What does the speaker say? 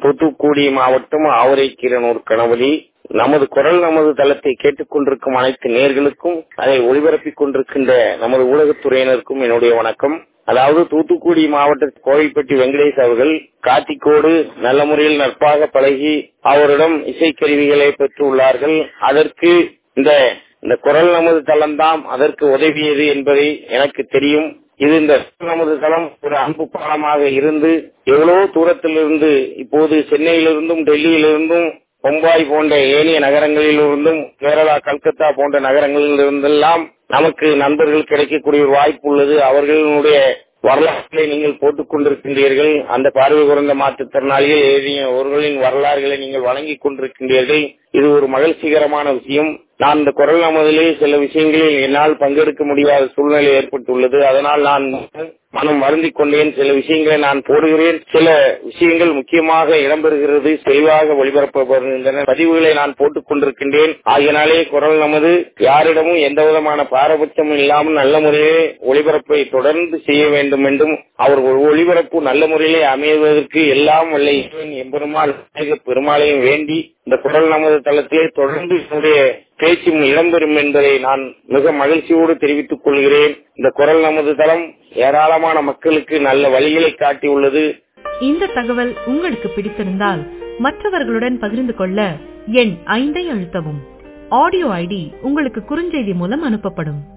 தூத்துக்குடி மாவட்டம் ஆவரைக்கீரனூர் கணபதி நமது குரல் நமது தளத்தை கேட்டுக் கொண்டிருக்கும் அனைத்து நேர்களுக்கும் அதை ஒளிபரப்பிக் கொண்டிருக்கின்ற நமது ஊடகத்துறையினருக்கும் என்னுடைய வணக்கம் அதாவது தூத்துக்குடி மாவட்ட கோவில்பட்டி வெங்கடேஷ் அவர்கள் காத்திக்கோடு நல்ல முறையில் நட்பாக பழகி அவரிடம் இசைக்கருவிகளை பெற்றுள்ளார்கள் அதற்கு இந்த இந்த குரல் நமது தளம்தான் அதற்கு உதவியது என்பதை எனக்கு தெரியும் இது இந்த நமது தளம் ஒரு அன்பு பாலமாக இருந்து எவ்வளவு தூரத்திலிருந்து இப்போது சென்னையிலிருந்தும் டெல்லியிலிருந்தும் பொம்பாய் போன்ற ஏனைய நகரங்களிலிருந்தும் கேரளா கல்கத்தா போன்ற நகரங்களில் இருந்தெல்லாம் நமக்கு நண்பர்கள் கிடைக்கக்கூடிய ஒரு வாய்ப்பு உள்ளது அவர்களுடைய வரலாறுகளை நீங்கள் போட்டுக் கொண்டிருக்கின்றீர்கள் அந்த பார்வை குறைந்த மாற்றுத்திறனாளிகள் எழுதிய அவர்களின் வரலாறுகளை நீங்கள் வழங்கிக் கொண்டிருக்கின்றீர்கள் இது ஒரு மகிழ்ச்சிகரமான விஷயம் நான் இந்த குரல் நமதிலே சில விஷயங்களில் என்னால் பங்கெடுக்க முடியாத சூழ்நிலை ஏற்பட்டுள்ளது அதனால் நான் மனம் வருந்திக் கொண்டேன் சில விஷயங்களை நான் போடுகிறேன் சில விஷயங்கள் முக்கியமாக இடம்பெறுகிறது தெளிவாக ஒளிபரப்பப்படுகின்றன பதிவுகளை நான் போட்டுக் கொண்டிருக்கின்றேன் ஆகியனாலே குரல் நமது யாரிடமும் எந்த விதமான பாரபட்சமும் இல்லாமல் நல்ல முறையிலே ஒளிபரப்பை தொடர்ந்து செய்ய வேண்டும் என்றும் அவர் ஒளிபரப்பு நல்ல முறையிலே அமைவதற்கு எல்லாம் வல்ல இறைவன் எம்பெருமாள் பெருமாளையும் வேண்டி இந்த குரல் நமது தளத்திலே தொடர்ந்து என்னுடைய பேச்சும் இடம்பெறும் என்பதை நான் மிக மகிழ்ச்சியோடு தெரிவித்துக் கொள்கிறேன் இந்த குரல் நமது தளம் ஏராளமான மக்களுக்கு நல்ல வழிகளை காட்டியுள்ளது இந்த தகவல் உங்களுக்கு பிடித்திருந்தால் மற்றவர்களுடன் பகிர்ந்து கொள்ள எண் ஐந்தை அழுத்தவும் ஆடியோ ஐடி உங்களுக்கு குறுஞ்செய்தி மூலம் அனுப்பப்படும்